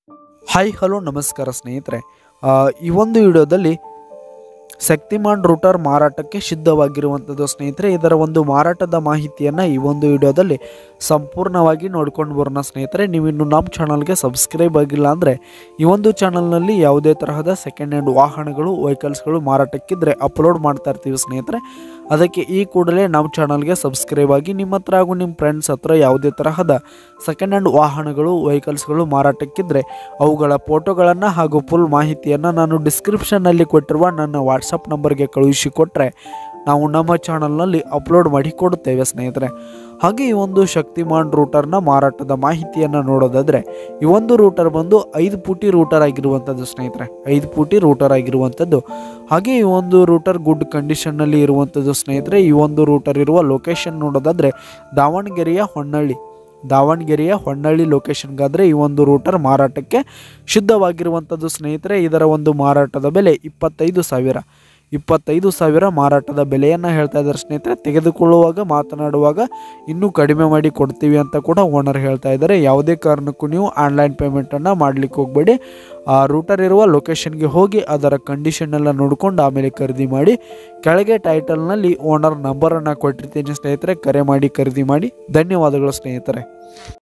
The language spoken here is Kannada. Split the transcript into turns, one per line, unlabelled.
ಹಾಯ್ ಹಲೋ ನಮಸ್ಕಾರ ಸ್ನೇಹಿತರೆ ಆ, ಈ ಒಂದು ವಿಡಿಯೋದಲ್ಲಿ ಶಕ್ತಿಮಾನ್ ರೂಟರ್ ಮಾರಾಟಕ್ಕೆ ಸಿದ್ಧವಾಗಿರುವಂಥದ್ದು ಸ್ನೇಹಿತರೆ ಇದರ ಒಂದು ಮಾರಾಟದ ಮಾಹಿತಿಯನ್ನು ಈ ಒಂದು ವಿಡಿಯೋದಲ್ಲಿ ಸಂಪೂರ್ಣವಾಗಿ ನೋಡ್ಕೊಂಡು ಬರೋಣ ಸ್ನೇಹಿತರೆ ನೀವಿನ್ನು ನಮ್ಮ ಚಾನಲ್ಗೆ ಸಬ್ಸ್ಕ್ರೈಬ್ ಆಗಿಲ್ಲ ಅಂದರೆ ಈ ಒಂದು ಚಾನಲ್ನಲ್ಲಿ ಯಾವುದೇ ತರಹದ ಸೆಕೆಂಡ್ ಹ್ಯಾಂಡ್ ವಾಹನಗಳು ವೆಹಿಕಲ್ಸ್ಗಳು ಮಾರಾಟಕ್ಕಿದ್ರೆ ಅಪ್ಲೋಡ್ ಮಾಡ್ತಾ ಇರ್ತೀವಿ ಸ್ನೇಹಿತರೆ ಅದಕ್ಕೆ ಈ ಕೂಡಲೇ ನಮ್ಮ ಚಾನಲ್ಗೆ ಸಬ್ಸ್ಕ್ರೈಬ್ ಆಗಿ ನಿಮ್ಮ ಹತ್ರ ಹಾಗೂ ನಿಮ್ಮ ಫ್ರೆಂಡ್ಸ್ ಹತ್ರ ಯಾವುದೇ ತರಹದ ಸೆಕೆಂಡ್ ಹ್ಯಾಂಡ್ ವಾಹನಗಳು ವೆಹಿಕಲ್ಸ್ಗಳು ಮಾರಾಟಕ್ಕಿದ್ರೆ ಅವುಗಳ ಫೋಟೋಗಳನ್ನು ಹಾಗೂ ಫುಲ್ ಮಾಹಿತಿಯನ್ನು ನಾನು ಡಿಸ್ಕ್ರಿಪ್ಷನ್ನಲ್ಲಿ ಕೊಟ್ಟಿರುವ ನನ್ನ ವಾಟ್ಸಪ್ ನಂಬರ್ಗೆ ಕಳುಹಿಸಿಕೊಟ್ರೆ ನಾವು ನಮ್ಮ ಚಾನಲ್ನಲ್ಲಿ ಅಪ್ಲೋಡ್ ಮಾಡಿ ಕೊಡುತ್ತೇವೆ ಸ್ನೇಹಿತರೆ ಹಾಗೆ ಈ ಒಂದು ಶಕ್ತಿಮಾನ್ ರೂಟರ್ನ ಮಾರಾಟದ ಮಾಹಿತಿಯನ್ನು ನೋಡೋದಾದರೆ ಈ ಒಂದು ರೂಟರ್ ಬಂದು ಐದು ಪುಟಿ ರೂಟರ್ ಆಗಿರುವಂಥದ್ದು ಸ್ನೇಹಿತರೆ ಐದು ಪುಟಿ ರೂಟರ್ ಆಗಿರುವಂಥದ್ದು ಹಾಗೆ ಈ ಒಂದು ರೂಟರ್ ಗುಡ್ ಕಂಡೀಷನ್ನಲ್ಲಿ ಇರುವಂಥದ್ದು ಸ್ನೇಹಿತರೆ ಈ ಒಂದು ರೂಟರ್ ಇರುವ ಲೊಕೇಶನ್ ನೋಡೋದಾದರೆ ದಾವಣಗೆರೆಯ ಹೊನ್ನಳ್ಳಿ ದಾವಣಗೆರೆಯ ಹೊನ್ನಳ್ಳಿ ಲೊಕೇಶನ್ಗಾದರೆ ಈ ಒಂದು ರೂಟರ್ ಮಾರಾಟಕ್ಕೆ ಶುದ್ಧವಾಗಿರುವಂಥದ್ದು ಸ್ನೇಹಿತರೆ ಇದರ ಒಂದು ಮಾರಾಟದ ಬೆಲೆ ಇಪ್ಪತ್ತೈದು ಸಾವಿರ ಇಪ್ಪತ್ತೈದು ಸಾವಿರ ಮಾರಾಟದ ಬೆಲೆಯನ್ನು ಹೇಳ್ತಾ ಇದ್ದಾರೆ ಸ್ನೇಹಿತರೆ ತೆಗೆದುಕೊಳ್ಳುವಾಗ ಮಾತನಾಡುವಾಗ ಇನ್ನೂ ಕಡಿಮೆ ಮಾಡಿ ಕೊಡ್ತೀವಿ ಅಂತ ಕೂಡ ಓನರ್ ಹೇಳ್ತಾ ಇದ್ದಾರೆ ಯಾವುದೇ ಕಾರಣಕ್ಕೂ ನೀವು ಆನ್ಲೈನ್ ಪೇಮೆಂಟನ್ನು ಮಾಡಲಿಕ್ಕೆ ಹೋಗಬೇಡಿ ಆ ರೂಟರ್ ಇರುವ ಲೊಕೇಶನ್ಗೆ ಹೋಗಿ ಅದರ ಕಂಡೀಷನ್ ಎಲ್ಲ ನೋಡ್ಕೊಂಡು ಆಮೇಲೆ ಖರೀದಿ ಮಾಡಿ ಕೆಳಗೆ ಟೈಟಲ್ನಲ್ಲಿ ಓನರ್ ನಂಬರನ್ನು ಕೊಟ್ಟಿರ್ತೀನಿ ಸ್ನೇಹಿತರೆ ಕರೆ ಮಾಡಿ ಖರೀದಿ ಮಾಡಿ ಧನ್ಯವಾದಗಳು ಸ್ನೇಹಿತರೆ